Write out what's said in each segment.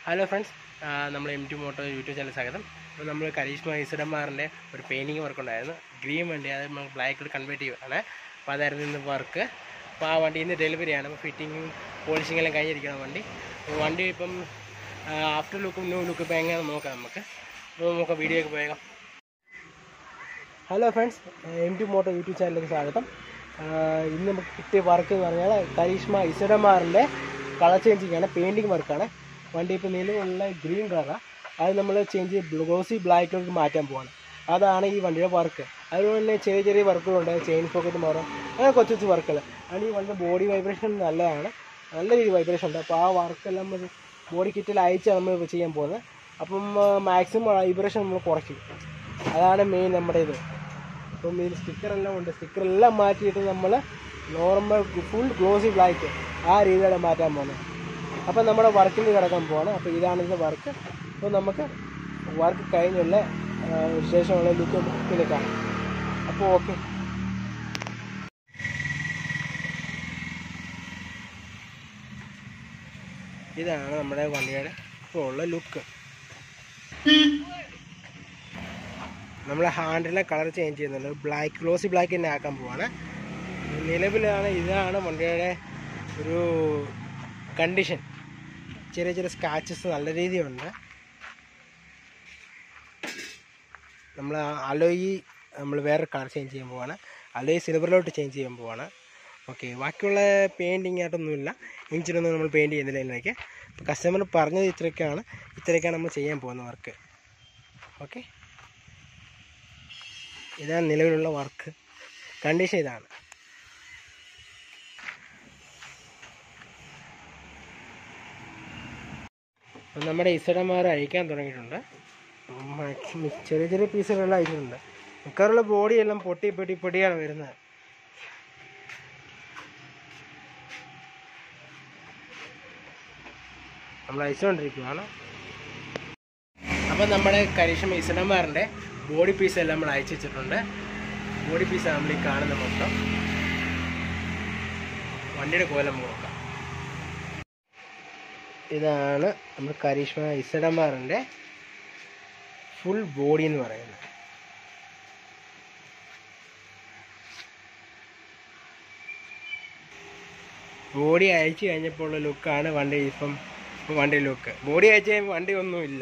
hello friends നമ്മൾ M T Moto YouTube channel സ്വാഗതം അപ്പോൾ നമ്മൾ കരീഷ്മ ഐസഡന്മാറിൻ്റെ ഒരു പെയിൻറ്റിങ് വർക്ക് ഉണ്ടായിരുന്നു ഗ്രീൻ വണ്ടി അത് നമ്മൾ ബ്ലാക്കിൽ കൺവേർട്ട് ചെയ്യുകയാണ് അപ്പോൾ അതായിരുന്നു ഇന്ന് വർക്ക് അപ്പോൾ ആ വണ്ടി ഇന്ന് ഡെലിവറിയാണ് അപ്പോൾ ഫിറ്റിങ്ങും പോളിഷിംഗ് എല്ലാം കഴിഞ്ഞിരിക്കണം വണ്ടി അപ്പോൾ വണ്ടി ഇപ്പം ആഫ്റ്റർ ലുക്കും ന്യൂ ലുക്കും ഇപ്പോൾ എങ്ങനെ നോക്കാം നമുക്ക് അപ്പോൾ നമുക്ക് വീഡിയോയ്ക്ക് പോയേക്കാം hello friends M T Moto YouTube ചാനലിലേക്ക് സ്വാഗതം ആഹ് ഇന്ന് നമുക്ക് കിട്ടിയ വർക്ക് എന്ന് പറഞ്ഞാൽ കരീഷ്മ ഇസഡമാറിൻ്റെ കളർ ചേഞ്ചിങ് ആണ് പെയിൻറ്റിങ് വർക്കാണ് വണ്ടി ഇപ്പോൾ നിലവിലുള്ള ഗ്രീൻ കളറാണ് അത് നമ്മൾ ചേഞ്ച് ചെയ്ത് ഗ്ലോസി ബ്ലാക്കിലേക്ക് മാറ്റാൻ പോവാണ് അതാണ് ഈ വണ്ടിയുടെ വർക്ക് അതുപോലെ തന്നെ ചെറിയ ചെറിയ വർക്കുകളുണ്ട് ചെയിൻ പോക്കറ്റ് മാറും അങ്ങനെ കൊച്ചു കൊച്ചു വർക്കുകൾ അതുകൊണ്ട് ഈ വണ്ടിയുടെ ബോഡി വൈബ്രേഷൻ നല്ലതാണ് നല്ല രീതിയിൽ വൈബ്രേഷൻ ഉണ്ട് അപ്പോൾ ആ വർക്കെല്ലാം നമ്മൾ ബോഡി കിറ്റിൽ അയച്ചാണ് നമ്മൾ ചെയ്യാൻ പോകുന്നത് അപ്പം മാക്സിമം വൈബ്രേഷൻ നമ്മൾ കുറയ്ക്കും അതാണ് മെയിൻ നമ്മുടെ ഇത് അപ്പം ഇതിൽ സ്റ്റിക്കറെല്ലാം ഉണ്ട് സ്റ്റിക്കറെല്ലാം മാറ്റിയിട്ട് നമ്മൾ നോർമൽ ഫുൾ ഗ്ലോസി ബ്ലാക്ക് ആ രീതിയിലാണ് മാറ്റാൻ പോകുന്നത് അപ്പം നമ്മുടെ വർക്കിൽ കിടക്കാൻ പോവാണ് അപ്പോൾ ഇതാണ് ഇതിൻ്റെ വർക്ക് അപ്പോൾ നമുക്ക് വർക്ക് കഴിഞ്ഞുള്ള ആ, ശേഷമുള്ള ലുക്ക് ലുക്കിൽ കാണാം അപ്പോൾ ഓക്കെ ഇതാണ് നമ്മുടെ വണ്ടിയുടെ ഇപ്പോൾ ഉള്ള ലുക്ക് നമ്മൾ ഹാൻഡിലെ കളർ ചേഞ്ച് ചെയ്യുന്നുണ്ട് ബ്ലാക്ക് ഗ്ലോസി ബ്ലാക്ക് തന്നെ ആക്കാൻ പോവാണ് നിലവിലാണ് ഇതാണ് വണ്ടിയുടെ ഒരു കണ്ടീഷൻ ചെറിയ ചെറിയ സ്കാച്ചസ് നല്ല രീതിയിലുണ്ട് നമ്മൾ അലോയി നമ്മൾ വേറെ കളർ ചേഞ്ച് ചെയ്യാൻ പോവാണ് അലോയി സിൽവറിലോട്ട് ചേഞ്ച് ചെയ്യാൻ പോവാണ് ഓക്കെ ബാക്കിയുള്ള പെയിൻറ്റിങ് ആയിട്ടൊന്നുമില്ല ഇഞ്ചിനൊന്നും നമ്മൾ പെയിൻറ്റ് ചെയ്യുന്നില്ല ഇതിലേക്ക് അപ്പോൾ കസ്റ്റമർ പറഞ്ഞത് ഇത്രയൊക്കെയാണ് ഇത്രയൊക്കെയാണ് നമ്മൾ ചെയ്യാൻ പോകുന്ന വർക്ക് ഓക്കെ ഇതാണ് നിലവിലുള്ള വർക്ക് കണ്ടീഷൻ ഇതാണ് അപ്പം നമ്മുടെ ഇസഡന്മാർ അഴിക്കാൻ തുടങ്ങിയിട്ടുണ്ട് മാക്സിമം ചെറിയ ചെറിയ പീസുകളെല്ലാം അയച്ചിട്ടുണ്ട് മിക്കവാറുള്ള ബോഡിയെല്ലാം പൊട്ടി പൊട്ടി പൊടിയാണ് വരുന്നത് നമ്മൾ അയച്ചുകൊണ്ടിരിക്കുകയാണ് അപ്പം നമ്മുടെ കരീഷം ഇസഡന്മാറിൻ്റെ ബോഡി പീസ് എല്ലാം നമ്മൾ അയച്ചു വെച്ചിട്ടുണ്ട് ബോഡി പീസ് നമ്മൾ ഈ കാണുന്ന മൊത്തം വണ്ടിയുടെ കോലം നോക്കാം ഇതാണ് നമ്മൾ കരീഷ്മ ഇസഡന്മാറിൻ്റെ ഫുൾ ബോഡി എന്ന് പറയുന്നത് ബോഡി അയച്ചു കഴിഞ്ഞപ്പോൾ ഉള്ള ലുക്കാണ് വണ്ടി ഇപ്പം ഇപ്പം വണ്ടി ലുക്ക് ബോഡി അയച്ചു കഴിയുമ്പോൾ വണ്ടി ഒന്നുമില്ല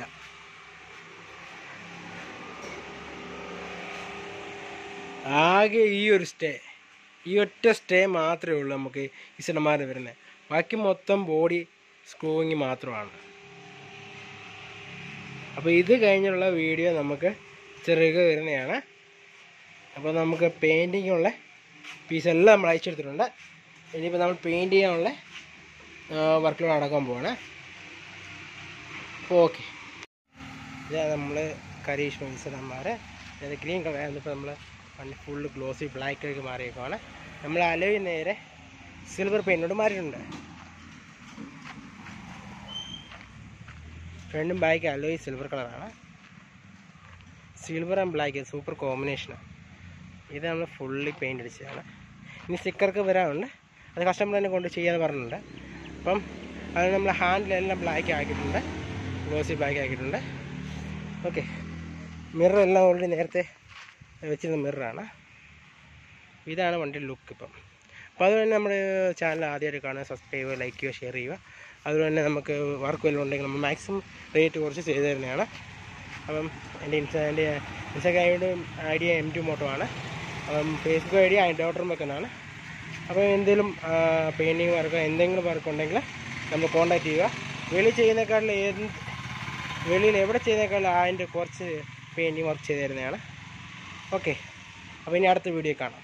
ആകെ ഈ ഒരു സ്റ്റേ ഈ ഒറ്റ സ്റ്റേ മാത്രമേ ഉള്ളൂ നമുക്ക് ഈ സിനിമാർ വരുന്നത് ബാക്കി മൊത്തം ബോഡി സ്ക്രൂവിങ് മാത്രമാണ് അപ്പോൾ ഇത് കഴിഞ്ഞുള്ള വീഡിയോ നമുക്ക് ചെറുക വരുന്നതാണ് അപ്പോൾ നമുക്ക് പെയിൻറ്റിങ്ങുള്ള പീസ് എല്ലാം നമ്മൾ അയച്ചെടുത്തിട്ടുണ്ട് ഇനിയിപ്പോൾ നമ്മൾ പെയിൻറ്റ് ചെയ്യാനുള്ള വർക്കുകൾ നടക്കാൻ പോവാണ് അപ്പോൾ ഓക്കെ ഇതാണ് നമ്മൾ കരീഷ് മത്സരന്മാർ അതായത് ഗ്രീൻ കളർ ഇപ്പോൾ നമ്മൾ വണ്ടി ഫുള്ള് ഗ്ലോസി ബ്ലാക്കിലേക്ക് മാറിയേക്കുവാണ് നമ്മൾ അലോയി നേരെ സിൽവർ പെയിൻറ്റോട് മാറിയിട്ടുണ്ട് ഫ്രണ്ടും ബാക്ക് അലോയി സിൽവർ കളറാണ് സിൽവർ ആൻഡ് ബ്ലാക്ക് സൂപ്പർ കോമ്പിനേഷനാണ് ഇത് നമ്മൾ ഫുള്ളി പെയിൻ്റ് അടിച്ചതാണ് ഇനി സ്റ്റിക്കർക്ക് വരാറുണ്ട് അത് കസ്റ്റമർ തന്നെ കൊണ്ട് ചെയ്യാന്ന് പറഞ്ഞിട്ടുണ്ട് അപ്പം അത് നമ്മൾ ഹാൻഡിലെല്ലാം ബ്ലാക്ക് ആക്കിയിട്ടുണ്ട് ഗ്ലോസി ബ്ലാക്ക് ആക്കിയിട്ടുണ്ട് ഓക്കെ മിറർ എല്ലാം ഓൾറെഡി നേരത്തെ വെച്ചിരുന്ന മിററാണ് ഇതാണ് വണ്ടിയുടെ ലുക്ക് ഇപ്പം അപ്പോൾ അതുപോലെ തന്നെ നമ്മുടെ ചാനൽ ആദ്യമായിട്ട് കാണുക സബ്സ്ക്രൈബ് ചെയ്യുക ലൈക്ക് ചെയ്യുക ഷെയർ ചെയ്യുക അതുപോലെ തന്നെ നമുക്ക് വർക്ക് വല്ലതും ഉണ്ടെങ്കിൽ നമ്മൾ മാക്സിമം റേറ്റ് കുറച്ച് ചെയ്തു തരുന്നതാണ് അപ്പം എൻ്റെ ഇൻസ്റ്റാ എൻ്റെ ഇൻസ്റ്റാഗ്രാമിൻ്റെ I D M two Moto ആണ് അപ്പം ഫേസ്ബുക്ക് ഐ ഡി ഡോട്ടർ മെക്കനാണ് അപ്പോൾ എന്തെങ്കിലും പെയിൻറ്റിങ് വർക്കോ എന്തെങ്കിലും വർക്ക് ഉണ്ടെങ്കിൽ നമ്മൾ കോൺടാക്ട് ചെയ്യുക വെളിയിൽ ചെയ്യുന്നേക്കാളും ഏത് വെളിയിൽ എവിടെ ചെയ്യുന്നേക്കാളും അതിൻ്റെ കുറച്ച് പെയിൻറ്റിങ് വർക്ക് ചെയ്ത് തരുന്നതാണ് ഓക്കെ അപ്പോൾ ഇനി അടുത്ത വീഡിയോ കാണാം